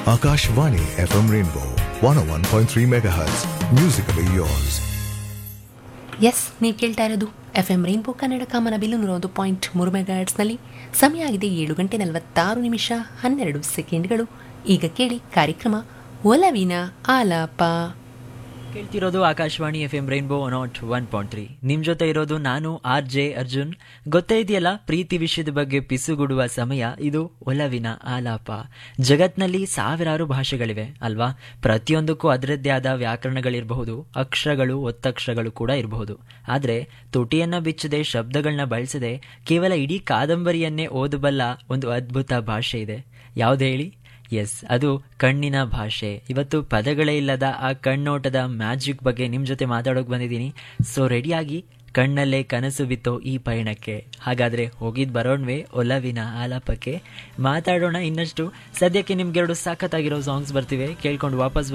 Akashvani FM Rainbow 101.3 MHz. Musically yours. Yes ನೀವು ಕೇಳ್ತಾ ಇರೋದು ಎಫ್ ಎಂ ರೈನ್ಬೋ ಕನ್ನಡ ಕಾಮನ ಬಿಲ್ಲು ನೂರ ಒಂದು ಪಾಯಿಂಟ್ ಮೂರು ಮೆಗಾಟ್ಸ್ನಲ್ಲಿ ಸಮಯ ಆಗಿದೆ ಏಳು ಗಂಟೆ ನಲವತ್ತಾರು ನಿಮಿಷ ಹನ್ನೆರಡು ಸೆಕೆಂಡ್ಗಳು ಈಗ ಕೇಳಿ ಕಾರ್ಯಕ್ರಮ ಒಲವಿನ ಆಲಾಪ ಕೇಳ್ತಿರೋದು Akashvani F M rainbow naught one point three ನಿಮ್ ಜೊತೆ ಇರೋದು ನಾನು ಆರ್ ಜೆ ಅರ್ಜುನ್ ಗೊತ್ತೇ ಇದೆಯಲ್ಲ ಪ್ರೀತಿ ವಿಷಯದ ಬಗ್ಗೆ ಪಿಸುಗುಡುವ ಸಮಯ ಇದು ಒಲವಿನ ಆಲಾಪ ಜಗತ್ನಲ್ಲಿ ಸಾವಿರಾರು ಭಾಷೆಗಳಿವೆ ಅಲ್ವಾ ಪ್ರತಿಯೊಂದಕ್ಕೂ ಅದರದ್ದೇ ಆದ ವ್ಯಾಕರಣಗಳಿರಬಹುದು ಅಕ್ಷರಗಳು ಒತ್ತಕ್ಷರಗಳು ಕೂಡ ಇರಬಹುದು ಆದ್ರೆ ತುಟಿಯನ್ನ ಬಿಚ್ಚದೆ ಶಬ್ದಗಳನ್ನ ಬಳಸದೆ ಕೇವಲ ಇಡೀ ಕಾದಂಬರಿಯನ್ನೇ ಓದಬಲ್ಲ ಒಂದು ಅದ್ಭುತ ಭಾಷೆ ಇದೆ ಯಾವ್ದು ಹೇಳಿ ಎಸ್ ಅದು ಕಣ್ಣಿನ ಭಾಷೆ ಇವತ್ತು ಪದಗಳೇ ಇಲ್ಲದ ಆ ಕಣ್ಣೋಟದ ಮ್ಯಾಜಿಕ್ ಬಗ್ಗೆ ನಿಮ್ಮ ಜೊತೆ ಮಾತಾಡೋಕೆ ಬಂದಿದ್ದೀನಿ ಸೊ ರೆಡಿಯಾಗಿ ಕಣ್ಣಲ್ಲೇ ಕನಸು ಬಿತ್ತೋ ಈ ಪಯಣಕ್ಕೆ ಹಾಗಾದ್ರೆ ಹೋಗಿದ್ ಬರೋಣ್ವೆ ಒಲವಿನ ಆಲಾಪಕ್ಕೆ ಮಾತಾಡೋಣ ಇನ್ನಷ್ಟು ಸದ್ಯಕ್ಕೆ ನಿಮ್ಗೆರಡು ಸಖತ್ತಾಗಿರೋ ಸಾಂಗ್ಸ್ ಬರ್ತಿವೆ ಕೇಳ್ಕೊಂಡು ವಾಪಸ್